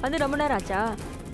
அது ரொம்ப நேரம் ஆச்சா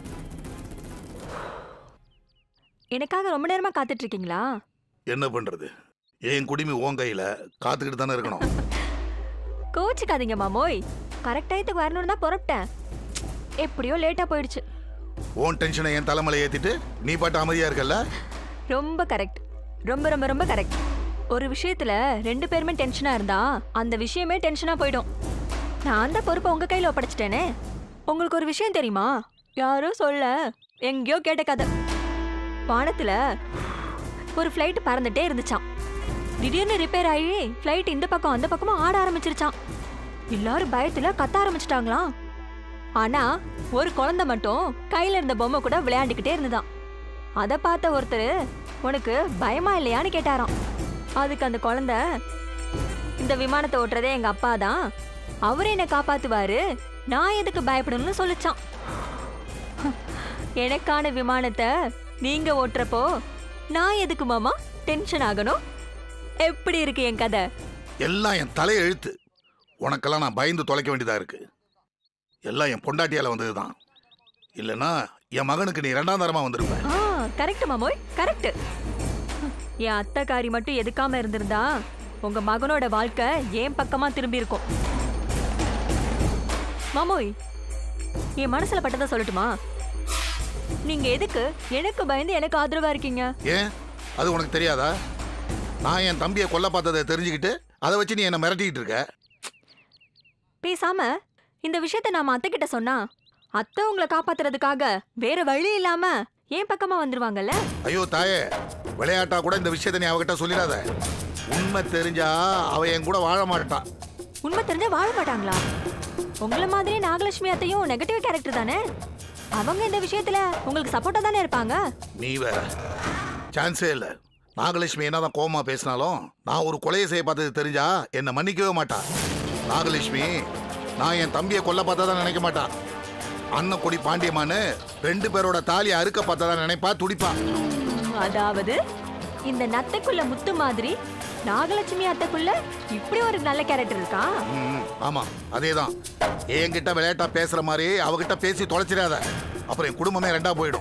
எனக்காக ரொம்ப நேரமா காத்துட்டு இருக்கீங்களா என்ன பண்றது என் குடிமி உன் கையில காத்துக்கிட்டு தானே இருக்கணும் கோச்சிக்காதீங்க மாமோய் கரெக்ட் டயத்துக்கு வரணும்னு தான் புறப்பட்டேன் எப்படியோ லேட்டா போயிடுச்சு உன் டென்ஷனை என் தலைமையில ஏத்திட்டு நீ பாட்டு அமைதியா இருக்கல்ல ரொம்ப கரெக்ட் ரொம்ப ரொம்ப ரொம்ப கரெக்ட் ஒரு விஷயத்துல ரெண்டு பேருமே டென்ஷனா இருந்தா அந்த விஷயமே டென்ஷனா போயிடும் நான் அந்த பொறுப்பை உங்க கையில ஒப்படைச்சிட்டேனே உங்களுக்கு ஒரு விஷயம் தெரியுமா யாரோ சொல்ல எங்கேயோ கேட்ட கதை வானத்துல ஒரு ஃப்ளைட் பறந்துட்டே இருந்துச்சாம் திடீர்னு ரிப்பேர் ஆகி ஃப்ளைட் இந்த பக்கம் அந்த பக்கமா ஆட ஆரம்பிச்சிருச்சாம் எல்லாரும் பயத்துல கத்த ஆரம்பிச்சிட்டாங்களாம் ஆனா ஒரு குழந்தை மட்டும் கையில இருந்த பொம்மை கூட விளையாண்டுக்கிட்டே இருந்ததாம் அதை பார்த்த ஒருத்தர் உனக்கு பயமா இல்லையான்னு கேட்டாராம் அதுக்கு அந்த குழந்தை இந்த விமானத்தை ஓட்டுறதே எங்க அப்பா தான் அவரே என்னை காப்பாத்துவாரு நான் எதுக்கு பயப்படணும்னு சொல்லிச்சான் எனக்கான விமானத்தை நீங்க ஓட்டுறப்போ நான் எதுக்கு மாமா டென்ஷன் ஆகணும் எப்படி இருக்கு என் கதை எல்லாம் என் தலையை எழுத்து உனக்கெல்லாம் நான் பயந்து தொலைக்க வேண்டியதா இருக்கு எல்லாம் என் பொண்டாட்டியால வந்ததுதான் இல்லைன்னா என் மகனுக்கு நீ ரெண்டாம் தரமா வந்திருப்ப ஆ கரெக்ட் மாமோய் கரெக்ட் என் அத்தைக்காரி மட்டும் எதுக்காம இருந்திருந்தா உங்க மகனோட வாழ்க்கை ஏன் பக்கமா திரும்பி இருக்கும் மாமோய் என் மனசுல பட்டதை சொல்லட்டுமா நீங்க எதுக்கு எனக்கு பயந்து எனக்கு ஆதரவா இருக்கீங்க ஏன் அது உனக்கு தெரியாதா நான் என் தம்பியை கொல்ல பார்த்ததை தெரிஞ்சுக்கிட்டு அதை வச்சு நீ என்னை மிரட்டிக்கிட்டு இருக்க பேசாம இந்த விஷயத்த நாம அத்தை கிட்ட சொன்னா அத்தை உங்களை காப்பாத்துறதுக்காக வேற வழி இல்லாம ஏன் பக்கமா வந்துருவாங்கல்ல ஐயோ தாயே விளையாட்டா கூட இந்த விஷயத்தை நீ அவகிட்ட சொல்லிடாத உண்மை தெரிஞ்சா அவ என் கூட வாழ மாட்டான் உண்மை தெரிஞ்சா வாழ மாட்டாங்களா உங்கள மாதிரியே நாகலட்சுமி அத்தையும் நெகட்டிவ் கேரக்டர் தானே அவங்க இந்த விஷயத்துல உங்களுக்கு சப்போர்ட்டா தானே இருப்பாங்க நீ வேற சான்ஸே இல்லை நாகலட்சுமி என்னதான் கோவமா பேசினாலும் நான் ஒரு கொலையை செய்ய பார்த்தது தெரிஞ்சா என்னை மன்னிக்கவே மாட்டா நாகலட்சுமி நான் என் தம்பியை கொல்ல பார்த்ததா நினைக்க மாட்டா அண்ணன் கொடி பாண்டியமான்னு ரெண்டு பேரோட தாலியை அறுக்க பார்த்ததா நினைப்பா துடிப்பா உம், அதாவது இந்த நத்தைக்குள்ள முத்து மாதிரி நாகலட்சுமி அத்தைக்குள்ள இப்படி ஒரு நல்ல கேரக்டர் இருக்கா ம், ஆமா அதேதான் என்கிட்ட விளையாட்டா பேசுற மாதிரி அவகிட்ட பேசி தொலைச்சிடாத அப்புறம் என் குடும்பமே ரெண்டா போயிடும்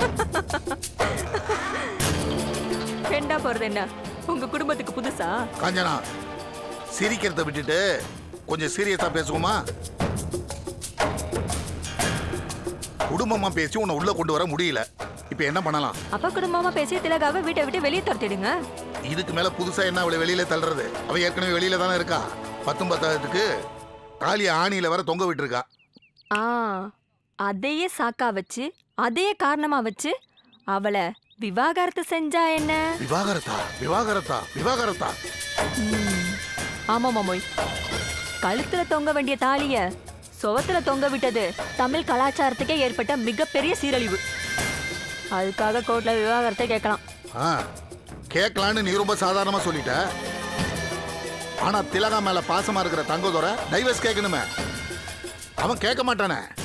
ரெண்டா போறது என்ன உங்க குடும்பத்துக்கு புதுசா காஞ்சனா சிரிக்கிறத விட்டுட்டு கொஞ்சம் சீரியஸா பேசுவோமா குடும்பமா பேசி உன்னை உள்ள கொண்டு வர முடியல இப்ப என்ன பண்ணலாம் அப்பா குடும்பமா பேசி திலகாவை வீட்டை விட்டு வெளியே துரத்திடுங்க இதுக்கு மேல புதுசா என்ன அவளை வெளியில தள்ளுறது அவ ஏற்கனவே வெளியில தானே இருக்கா பத்தும் பத்தாயிரத்துக்கு தாலியை ஆணியில வர தொங்க விட்டுருக்கா ஆ அதையே சாக்கா வச்சு அதையே காரணமா வச்சு அவளை விவாகரத்து செஞ்சா என்ன விவாகரத்தா விவாகரத்தா விவாகரத்தா ம், ஆமா மாமோய் கழுத்துல தொங்க வேண்டிய தாலிய சுவத்துல தொங்க விட்டது தமிழ் கலாச்சாரத்துக்கே ஏற்பட்ட மிகப்பெரிய சீரழிவு அதுக்காக கோர்ட்ல விவாகரத்தை கேட்கலாம் ஆ கேட்கலான்னு நீ ரொம்ப சாதாரணமா சொல்லிட்ட ஆனா திலகா மேல பாசமா இருக்கிற தங்கதோர டைவர்ஸ் கேட்கணுமே அவன் கேட்க மாட்டானே